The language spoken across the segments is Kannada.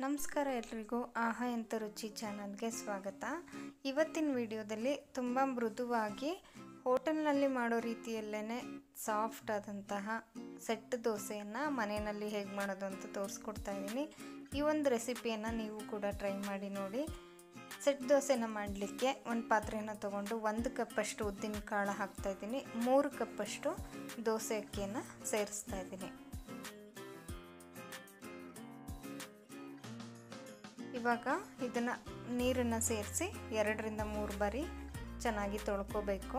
ನಮಸ್ಕಾರ ಎಲ್ರಿಗೂ ಆಹಾ ಎಂತ ರುಚಿ ಚಾನಲ್ಗೆ ಸ್ವಾಗತ ಇವತ್ತಿನ ವಿಡಿಯೋದಲ್ಲಿ ತುಂಬ ಮೃದುವಾಗಿ ಹೋಟೆಲ್ನಲ್ಲಿ ಮಾಡೋ ರೀತಿಯಲ್ಲೇ ಸಾಫ್ಟ್ ಆದಂತಹ ಸೆಟ್ ದೋಸೆಯನ್ನು ಮನೆಯಲ್ಲಿ ಹೇಗೆ ಮಾಡೋದು ಅಂತ ತೋರಿಸ್ಕೊಡ್ತಾ ಇದ್ದೀನಿ ಈ ಒಂದು ರೆಸಿಪಿಯನ್ನು ನೀವು ಕೂಡ ಟ್ರೈ ಮಾಡಿ ನೋಡಿ ಸೆಟ್ ದೋಸೆನ ಮಾಡಲಿಕ್ಕೆ ಒಂದು ಪಾತ್ರೆನ ತೊಗೊಂಡು ಒಂದು ಕಪ್ಪಷ್ಟು ಉದ್ದಿನ ಕಾಳು ಹಾಕ್ತಾಯಿದ್ದೀನಿ ಮೂರು ಕಪ್ಪಷ್ಟು ದೋಸೆ ಅಕ್ಕಿಯನ್ನು ಸೇರಿಸ್ತಾ ಇದ್ದೀನಿ ಇವಾಗ ಇದನ್ನು ನೀರನ್ನು ಸೇರಿಸಿ ಎರಡರಿಂದ ಮೂರು ಬಾರಿ ಚೆನ್ನಾಗಿ ತೊಳ್ಕೊಬೇಕು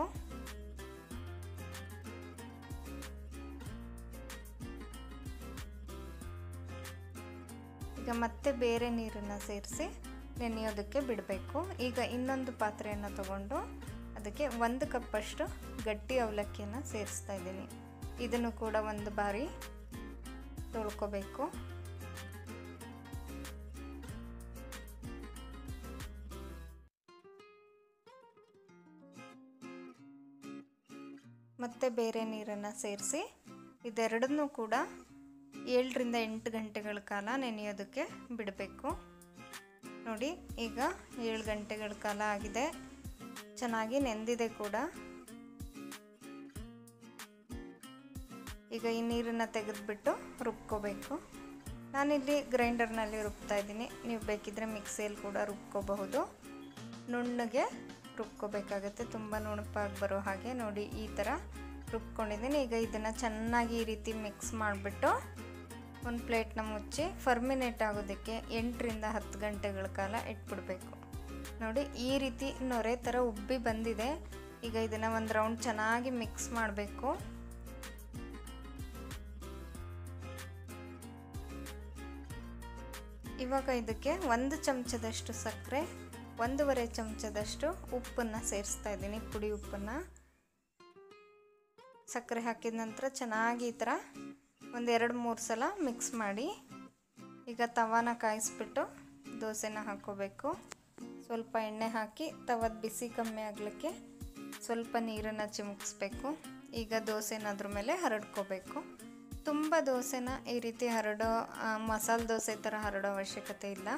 ಈಗ ಮತ್ತೆ ಬೇರೆ ನೀರನ್ನು ಸೇರಿಸಿ ನೆನೆಯೋದಕ್ಕೆ ಬಿಡಬೇಕು ಈಗ ಇನ್ನೊಂದು ಪಾತ್ರೆಯನ್ನು ತಗೊಂಡು ಅದಕ್ಕೆ ಒಂದು ಕಪ್ಪಷ್ಟು ಗಟ್ಟಿ ಅವಲಕ್ಕಿಯನ್ನು ಸೇರಿಸ್ತಾ ಇದ್ದೀನಿ ಇದನ್ನು ಕೂಡ ಒಂದು ಬಾರಿ ತೊಳ್ಕೊಬೇಕು ಮತ್ತು ಬೇರೆ ನೀರನ್ನು ಸೇರಿಸಿ ಇದೆರಡನ್ನೂ ಕೂಡ ಏಳರಿಂದ ಎಂಟು ಗಂಟೆಗಳ ಕಾಲ ನೆನೆಯೋದಕ್ಕೆ ಬಿಡಬೇಕು ನೋಡಿ ಈಗ ಏಳು ಗಂಟೆಗಳ ಕಾಲ ಆಗಿದೆ ಚೆನ್ನಾಗಿ ನೆಂದಿದೆ ಕೂಡ ಈಗ ಈ ನೀರನ್ನು ತೆಗೆದುಬಿಟ್ಟು ರುಬ್ಕೋಬೇಕು ನಾನಿಲ್ಲಿ ಗ್ರೈಂಡರ್ನಲ್ಲಿ ರುಬ್ತಾ ಇದ್ದೀನಿ ನೀವು ಬೇಕಿದ್ದರೆ ಮಿಕ್ಸಿಯಲ್ಲಿ ಕೂಡ ರುಬ್ಕೋಬಹುದು ನುಣ್ಣಗೆ ರುಬ್ಕೋಬೇಕಾಗತ್ತೆ ತುಂಬ ನುಣುಪಾಗಿ ಬರೋ ಹಾಗೆ ನೋಡಿ ಈ ಥರ ರುಬ್ಕೊಂಡಿದ್ದೀನಿ ಈಗ ಇದನ್ನು ಚೆನ್ನಾಗಿ ಈ ರೀತಿ ಮಿಕ್ಸ್ ಮಾಡಿಬಿಟ್ಟು ಒಂದು ಪ್ಲೇಟ್ನ ಮುಚ್ಚಿ ಫರ್ಮಿನೇಟ್ ಆಗೋದಕ್ಕೆ ಎಂಟರಿಂದ ಹತ್ತು ಗಂಟೆಗಳ ಕಾಲ ಇಟ್ಬಿಡಬೇಕು ನೋಡಿ ಈ ರೀತಿ ನೊರೆ ಥರ ಉಬ್ಬಿ ಬಂದಿದೆ ಈಗ ಇದನ್ನು ಒಂದು ರೌಂಡ್ ಚೆನ್ನಾಗಿ ಮಿಕ್ಸ್ ಮಾಡಬೇಕು ಇವಾಗ ಇದಕ್ಕೆ ಒಂದು ಚಮಚದಷ್ಟು ಸಕ್ಕರೆ ಒಂದೂವರೆ ಚಮಚದಷ್ಟು ಉಪ್ಪನ್ನು ಸೇರಿಸ್ತಾ ಇದ್ದೀನಿ ಪುಡಿ ಉಪ್ಪನ್ನು ಸಕ್ಕರೆ ಹಾಕಿದ ನಂತರ ಚೆನ್ನಾಗಿ ಈ ಥರ ಒಂದು ಎರಡು ಮೂರು ಸಲ ಮಿಕ್ಸ್ ಮಾಡಿ ಈಗ ತವಾನ ಕಾಯಿಸ್ಬಿಟ್ಟು ದೋಸೆನ ಹಾಕ್ಕೋಬೇಕು ಸ್ವಲ್ಪ ಎಣ್ಣೆ ಹಾಕಿ ತವದ ಬಿಸಿ ಕಮ್ಮಿ ಆಗಲಿಕ್ಕೆ ಸ್ವಲ್ಪ ನೀರನ್ನು ಚಿಮುಕಿಸ್ಬೇಕು ಈಗ ದೋಸೆನ ಅದ್ರ ಮೇಲೆ ಹರಡ್ಕೋಬೇಕು ತುಂಬ ದೋಸೆನ ಈ ರೀತಿ ಹರಡೋ ಮಸಾಲೆ ದೋಸೆ ಥರ ಹರಡೋ ಅವಶ್ಯಕತೆ ಇಲ್ಲ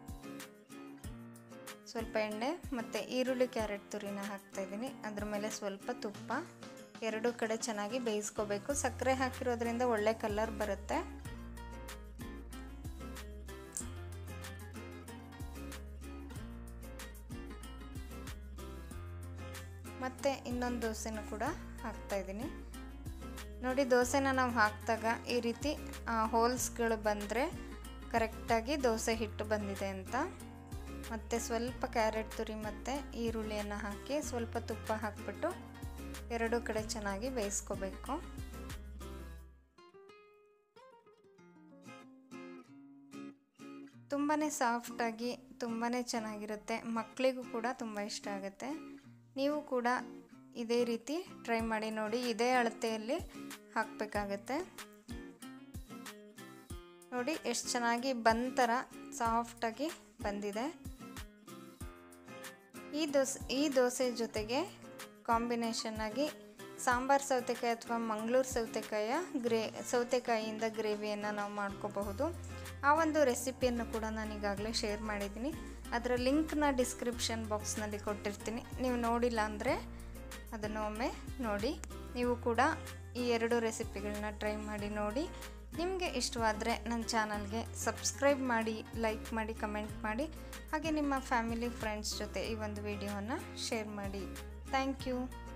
ಸ್ವಲ್ಪ ಎಣ್ಣೆ ಮತ್ತು ಈರುಳ್ಳಿ ಕ್ಯಾರೆಟ್ ತುರಿನ ಹಾಕ್ತಾಯಿದ್ದೀನಿ ಅದ್ರ ಮೇಲೆ ಸ್ವಲ್ಪ ತುಪ್ಪ ಎರಡೂ ಕಡೆ ಚೆನ್ನಾಗಿ ಬೇಯಿಸ್ಕೋಬೇಕು ಸಕ್ಕರೆ ಹಾಕಿರೋದ್ರಿಂದ ಒಳ್ಳೆ ಕಲರ್ ಬರುತ್ತೆ ಮತ್ತು ಇನ್ನೊಂದು ದೋಸೆನೂ ಕೂಡ ಹಾಕ್ತಾಯಿದ್ದೀನಿ ನೋಡಿ ದೋಸೆನ ನಾವು ಹಾಕಿದಾಗ ಈ ರೀತಿ ಹೋಲ್ಸ್ಗಳು ಬಂದರೆ ಕರೆಕ್ಟಾಗಿ ದೋಸೆ ಹಿಟ್ಟು ಬಂದಿದೆ ಅಂತ ಮತ್ತು ಸ್ವಲ್ಪ ಕ್ಯಾರೆಟ್ ತುರಿ ಮತ್ತು ಈರುಳ್ಳಿಯನ್ನು ಹಾಕಿ ಸ್ವಲ್ಪ ತುಪ್ಪ ಹಾಕ್ಬಿಟ್ಟು ಎರಡೂ ಕಡೆ ಚೆನ್ನಾಗಿ ಬೇಯಿಸ್ಕೋಬೇಕು ತುಂಬಾ ಸಾಫ್ಟಾಗಿ ತುಂಬಾ ಚೆನ್ನಾಗಿರುತ್ತೆ ಮಕ್ಕಳಿಗೂ ಕೂಡ ತುಂಬ ಇಷ್ಟ ಆಗುತ್ತೆ ನೀವು ಕೂಡ ಇದೇ ರೀತಿ ಟ್ರೈ ಮಾಡಿ ನೋಡಿ ಇದೇ ಅಳತೆಯಲ್ಲಿ ಹಾಕಬೇಕಾಗತ್ತೆ ನೋಡಿ ಎಷ್ಟು ಚೆನ್ನಾಗಿ ಬಂದ ಥರ ಸಾಫ್ಟಾಗಿ ಬಂದಿದೆ ಈ ದೋಸೆ ಈ ದೋಸೆ ಜೊತೆಗೆ ಕಾಂಬಿನೇಷನ್ ಆಗಿ ಸಾಂಬಾರು ಸೌತೆಕಾಯಿ ಅಥವಾ ಮಂಗಳೂರು ಸೌತೆಕಾಯಿಯ ಗ್ರೇ ಸೌತೆಕಾಯಿಯಿಂದ ಗ್ರೇವಿಯನ್ನು ನಾವು ಮಾಡ್ಕೋಬಹುದು ಆ ಒಂದು ರೆಸಿಪಿಯನ್ನು ಕೂಡ ನಾನು ಈಗಾಗಲೇ ಶೇರ್ ಮಾಡಿದ್ದೀನಿ ಅದರ ಲಿಂಕ್ನ ಡಿಸ್ಕ್ರಿಪ್ಷನ್ ಬಾಕ್ಸ್ನಲ್ಲಿ ಕೊಟ್ಟಿರ್ತೀನಿ ನೀವು ನೋಡಿಲ್ಲ ಅಂದರೆ ಅದನ್ನು ಒಮ್ಮೆ ನೋಡಿ ನೀವು ಕೂಡ ಈ ಎರಡು ರೆಸಿಪಿಗಳನ್ನ ಟ್ರೈ ಮಾಡಿ ನೋಡಿ ನಿಮಗೆ ಇಷ್ಟವಾದರೆ ನನ್ನ ಚಾನಲ್ಗೆ ಸಬ್ಸ್ಕ್ರೈಬ್ ಮಾಡಿ ಲೈಕ್ ಮಾಡಿ ಕಮೆಂಟ್ ಮಾಡಿ ಹಾಗೆ ನಿಮ್ಮ ಫ್ಯಾಮಿಲಿ ಫ್ರೆಂಡ್ಸ್ ಜೊತೆ ಈ ಒಂದು ವಿಡಿಯೋವನ್ನು ಶೇರ್ ಮಾಡಿ ಥ್ಯಾಂಕ್ ಯು